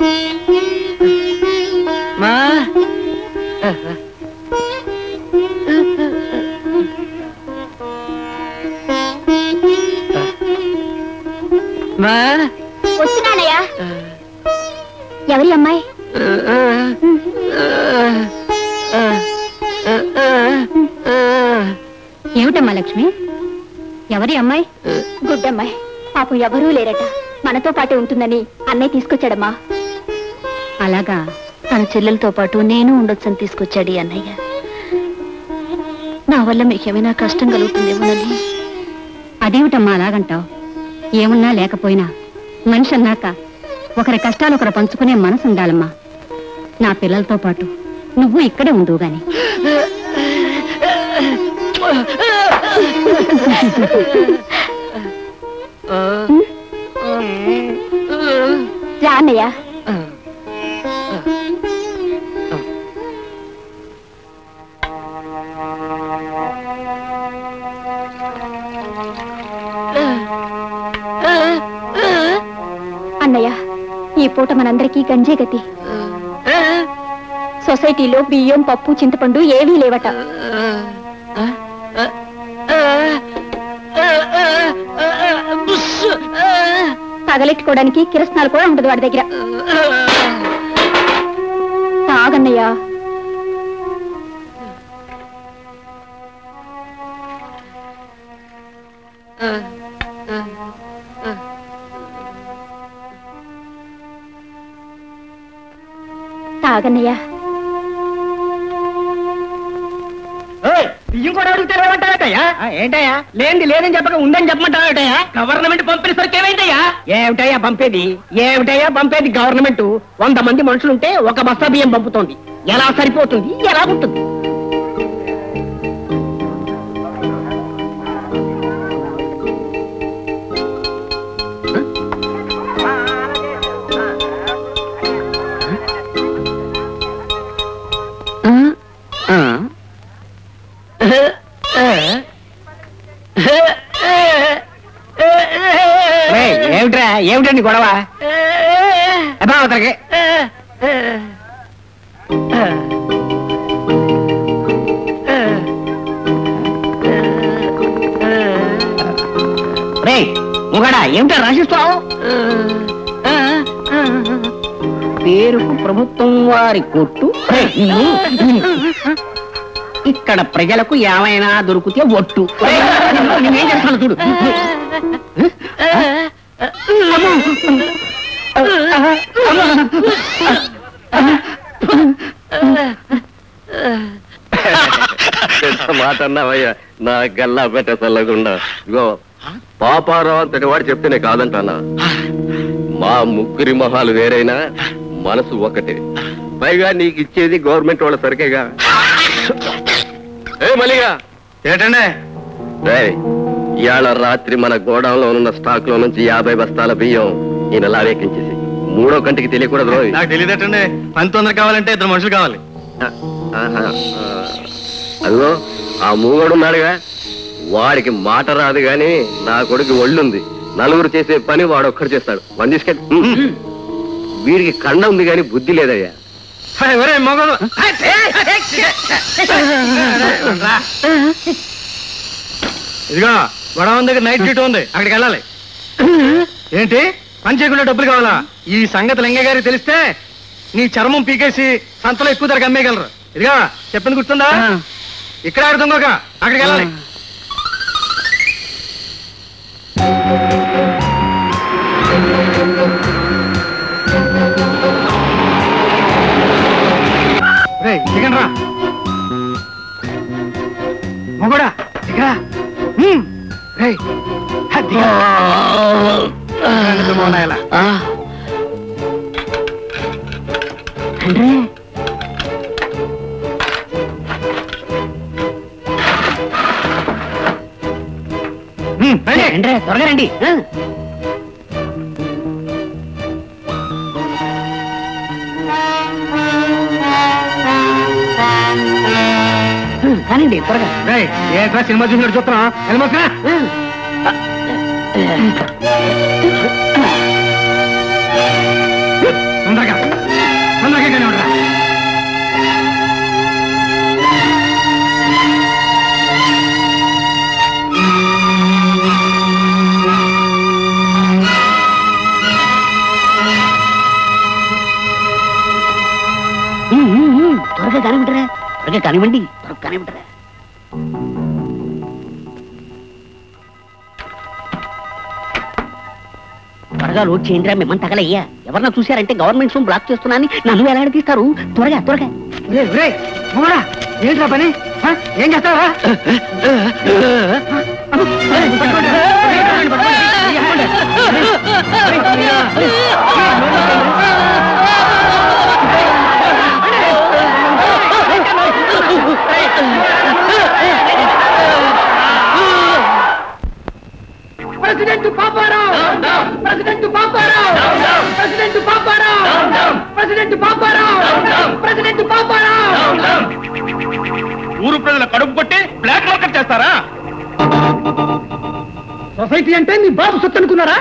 మా మా వస్తున్నానయ్యా ఎవరి అమ్మాయి ఏమిటమ్మా లక్ష్మి ఎవరి అమ్మాయి గుడ్డమ్మాయి పాపం ఎవరూ లేరట మనతో పాటే ఉంటుందని అన్నయ్య తీసుకొచ్చాడమ్మా అలాగా తన చెల్లెలతో పాటు నేను ఉండొచ్చని తీసుకొచ్చాడు ఈ అన్నయ్య నా వల్ల మీకేమైనా కష్టం కలుగుతుందేమోనని అదేమిటమ్మా అలాగంటావు ఏమున్నా లేకపోయినా మనిషి అన్నాక ఒకరి కష్టాలు ఒకరు పంచుకునే మనసు ఉండాలమ్మా నా పిల్లలతో పాటు నువ్వు ఇక్కడే ఉండువు గాని రా అన్నయ్య అన్నయ్య ఈ పూట మనందరికీ గంజే గతి సొసైటీలో బియ్యం పప్పు చింతపండు ఏవీ లేవట తగలెట్టుకోవడానికి కిరసనాలు కూడా ఉండదు వాడి దగ్గర తాగన్నయ్యా తాగన్నయ్యా బియ్యం కూడా అడిగితే లేవంటారటయ్యా ఏంటయ్యా లేనిది లేదని చెప్పక ఉందని చెప్పమంటారటయ్యా గవర్నమెంట్ పంపిన సరికి ఏమైందయ్యా ఏమిటయ్యా పంపేది ఏమిటయ్యా పంపేది గవర్నమెంట్ వంద మంది మనుషులుంటే ఒక బస్తా బియ్యం పంపుతోంది ఎలా సరిపోతుంది ఎలా ఉంటుంది ఏయ్, ఏమిట్రా ఏమిటండి గొడవ అబ్బా అవతలకి రే ముగడా ఏమిటా రాసిస్తావు పేరుకు ప్రభుత్వం వారి కొట్టు రేయ్, నిన్ను- నిన్ను. ఇక్కడ ప్రజలకు ఏమైనా దొరికితే ఒట్టు రేయ్, నిన్ను- నిన్నేం చేస్తాను చూడు ఎంత మాట అన్నావయ్యా నా గల్లా పెట్ట చల్లకుండా ఇగో పాపారావు అంతటి వాడు చెప్తేనే కాదంటానా మా ముగ్గురి మొహాలు వేరైనా మనసు ఒకటే పైగా నీకు ఇచ్చేది గవర్నమెంట్ వాళ్ళ సరికేగా ఏ మలిగా ఏటండే రేయ్, ఇవాళ రాత్రి మన గోడౌన్లో ఉన్న స్టాక్ లో నుంచి యాభై బస్తాల బియ్యం ఈయన లావేకించేసి మూడో కంటికి తెలియకూడదు రోయ్. నాకు తెలియదటండి పని తొందర కావాలంటే ఇద్దరు మనుషులు కావాలి ఆహా, ఆ. అదిగో ఆ మూగోడు ఉన్నాడుగా వాడికి మాట రాదు గాని నా కొడుకు ఒళ్ళుంది నలుగురు చేసే పని వాడు ఒక్కడు చేస్తాడు వాడిని తీసుకెళ్ళి ఉమ్. వీడికి కండ ఉంది గాని బుద్ధి లేదయ్యా ఎవరే మొగలు ఇదిగో గొడవ దగ్గర నైట్ డ్యూటీ ఉంది అక్కడికి వెళ్ళాలి ఏంటి పని చేయకుండా డబ్బులు కావాలా ఈ సంగతి లింగ గారికి తెలిస్తే నీ చర్మం పీకేసి సంతలో ఎక్కువ ధరకు అమ్మేయగలరు ఇదిగా చెప్పింది గుర్తుందా ఇక్కడ ఆడుతుంగోక అక్కడికి వెళ్ళాలి రేయ్, దిగండి రా మొగడా దిగరా హ్మ్. రేయ్, హ, దిగ. రండి, మోనాయలా. హ్మ్, రండి. త్వరగా రండి కానండి త్వరగా రేయ్, ఏంట్రా సినిమా చూసినట్టు చూస్తున్నా వెళ్ళమోసరా తొందరగా తొందరగా కానీ ఉండరా త్వరగా కానివ్వంటారా త్వరగా కానివ్వండి త్వరగా కానివ్వంటారా త్వరగా లోడ్ చేయండిరా మిమ్మల్ని తగలయ్యా ఎవరన్నా చూశారంటే గవర్నమెంట్ సొమ్ము బ్లాక్ చేస్తున్నాని నన్ను ఎలా తీస్తారు త్వరగా త్వరగా ఒరేయ్, ఒరేయ్, మొగడా, ఏంట్రా పని ఆ? ఏం చేస్తావా president Paparao president Paparao president Paparao president Paparao president Paparao ఊరు ప్రజల కడుపు కొట్టి బ్లాక్ మార్కెట్ చేస్తారా సొసైటీ అంటే మీ బాబు సొత్తు అనుకున్నారా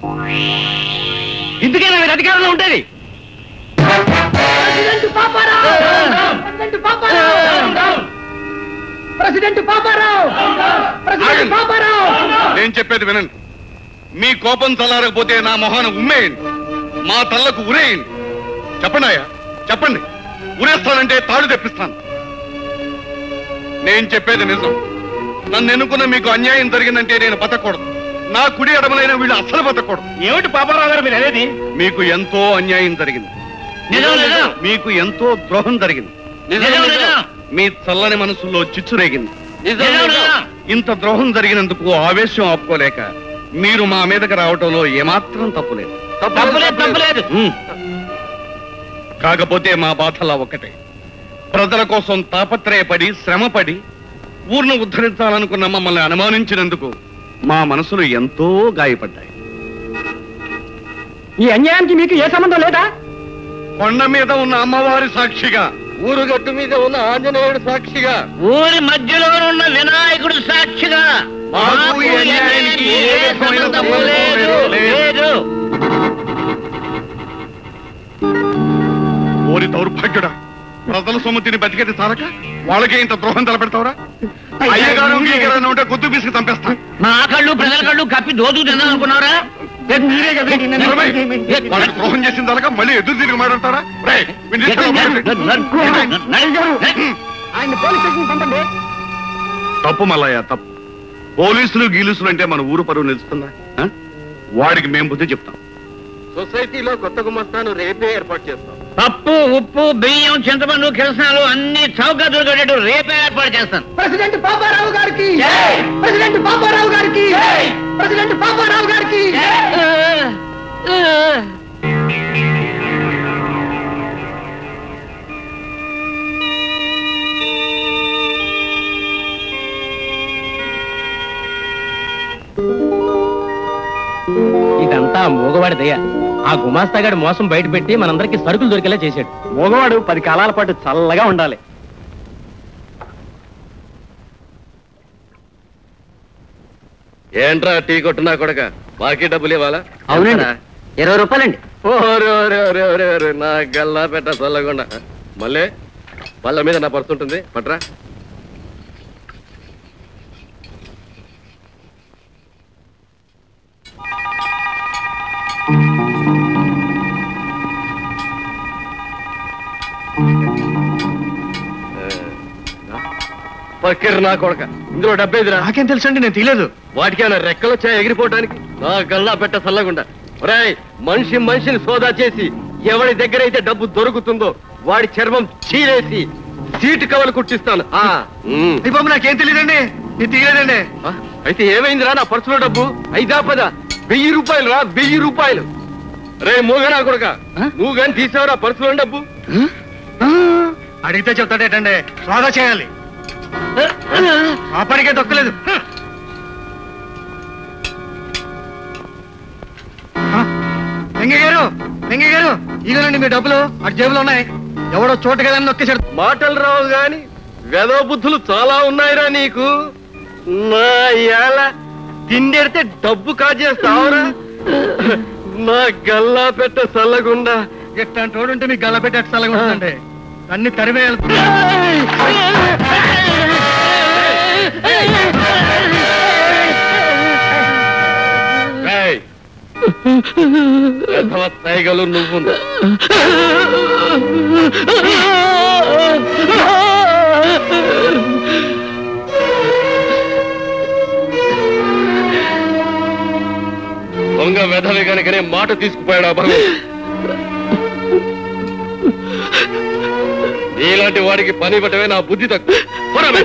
ఇందుకే నా అధికారంలో ఉండేది president Paparao president Paparao president Paparao president ఆగండి. పాపారావు నేను చెప్పేది వినండి మీ కోపం చల్లారకపోతే నా మొహాన ఉమ్మేయండి మా తల్లకు ఉరేయండి చెప్పండి అయ్యా చెప్పండి ఉరేస్తానంటే తాడు తెప్పిస్తాను నేను చెప్పేది నిజం నన్ను ఎన్నుకున్న మీకు అన్యాయం జరిగిందంటే నేను బతకూడదు నా కుడి ఎడమలైన వీళ్ళు అస్సలు బతకూడదు ఏమిటి పాపారావు గారు మీరు అనేది మీకు ఎంతో అన్యాయం జరిగింది నిజం, నిజం. మీకు ఎంతో ద్రోహం జరిగింది నిజం, నిజం. మీ చల్లని మనసులో చిచ్చు రేగింది నిజం, నిజం. ఇంత ద్రోహం జరిగినందుకు ఆవేశం ఆపుకోలేక మీరు మా మీదకి రావటంలో ఏమాత్రం తప్పులేదు తప్పులేదు తప్పులేదు ఉమ్. కాకపోతే మా బాధలా ఒకటే ప్రజల కోసం తాపత్రయపడి శ్రమపడి ఊర్ను ఉద్ధరించాలనుకున్న మమ్మల్ని అనుమానించినందుకు మా మనసులు ఎంతో గాయపడ్డాయి ఈ అన్యాయానికి మీకు ఏ సంబంధం లేదా కొండ మీద ఉన్న అమ్మవారి సాక్షిగా ఊరుగట్టు మీద ఉన్న ఆంజనేయుడు సాక్షిగా ఊరి మధ్యలో ఉన్న వినాయకుడు సాక్షిగా మాకు ఈ అన్యాయానికి ఏ విధమైన సంబంధం లేదు. లేదు ఓరి దౌర్భాగ్యుడా ప్రజల సొమ్ముతిని బతికేది చాలక వాళ్ళకే ఇంత ద్రోహం తలపెడతావురా అయ్యగారు గీయగారు ఉంటే గుర్తు పిసికి చంపేస్తా మా కళ్ళు ప్రజల కళ్ళు కప్పి దోదు తిందాం అనుకున్నారా నిజమే. వాళ్ళకి ద్రోహం చేసిన దాకా మళ్ళీ ఎదురు తిరిగి మాట్లాడతారా రేయ్, వీడిని తీసుకెళ్ళి ఆయన పోలీస్ స్టేషన్ పంపండి తప్పు మల్లయ్య తప్పు పోలీసులు గీలుసులు అంటే మన ఊరు పరువు నిలుస్తుందా ఆ? వాడికి మేము బుద్ధి చెప్తాం సొసైటీలో కొత్త గుమస్తాను రేపే ఏర్పాటు చేస్తాం పప్పు ఉప్పు బియ్యం చింతపండు కిరసనాలు అన్ని చౌక దొరికేటట్టు రేపే ఏర్పాటు చేస్తాను ప్రెసిడెంట్ పాపారావు గారికి ప్రెసిడెంట్ పాపారావు గారికి ప్రెసిడెంట్ పాపారావు గారికి ఇదంతా మూగవాడిదయ్యా ఆ గుమాస్తాగాడి మోసం బయట పెట్టి మనందరికి సరుకులు దొరికేలా చేశాడు మూగవాడు పది కాలాల పాటు చల్లగా ఉండాలి ఏంట్రా టీ కొట్టునా కొడక బాకీ డబ్బులు ఇవ్వాలా అవునండి ఇరవై రూపాయలండి ఓరే ఓరే ఓరే ఓరే ఓరే నా గల్లా పెట్ట చల్లకుండా మళ్ళీ వాళ్ళ మీద నా పర్సు ఉంటుంది పట్రా పక్కిరు నా కొడక ఇందులో డబ్బేదిరా నాకేం తెలుసండి నేను తీయలేదు వాటికేమైనా రెక్కలు వచ్చాయి ఎగిరిపోవడానికి నా గల్లా పెట్ట చల్లకుండా ఒరేయ్ మనిషి మనిషిని సోదా చేసి ఎవరి దగ్గర అయితే డబ్బు దొరుకుతుందో వాడి చర్మం చీరేసి సీటు కవలు కుట్టిస్తాను ఆ, ఉమ్. ఈ బాబు నాకేం తెలియదండి నేను తీయలేదండి ఆ, అయితే ఏమైందిరా నా పర్సులో డబ్బు ఐదా పద వెయ్యి రూపాయలు రా వెయ్యి రూపాయలు రే మూగనా కొడుక నువ్వు కానీ తీసావురా పర్సులో డబ్బు అడిగితే చెప్తాడేటండి స్వాగా చేయాలి ఆ పనికే దొక్కలేదు వెంగయ్య గారు వెంగయ్య గారు ఇగోనండి మీ డబ్బులు అటు జేబులో ఉన్నాయి ఎవడో చోటుకెళ్ళని నొక్కేశాడు మాటలు రావు గాని వెదవ బుద్ధులు చాలా ఉన్నాయిరా నీకు నా ఎలా తిండెడితే డబ్బు కాజేస్తావురా నా గల్లా పెట్ట చల్లగుండా ఎట్లాంటి తోడు ఉంటే మీకు గల్ల పెట్టే చల్లగా ఉంటుందండి అన్ని తరివేయాలి ఏయ్! ప్రథమ తైగలు నువ్వు దొంగ వెధవి కనుకనే మాట తీసుకుపోయాడు ఆ భగవంతుడు నీలాంటి వాడికి పని పట్టవే నా బుద్ధి తక్కువ పోరామే.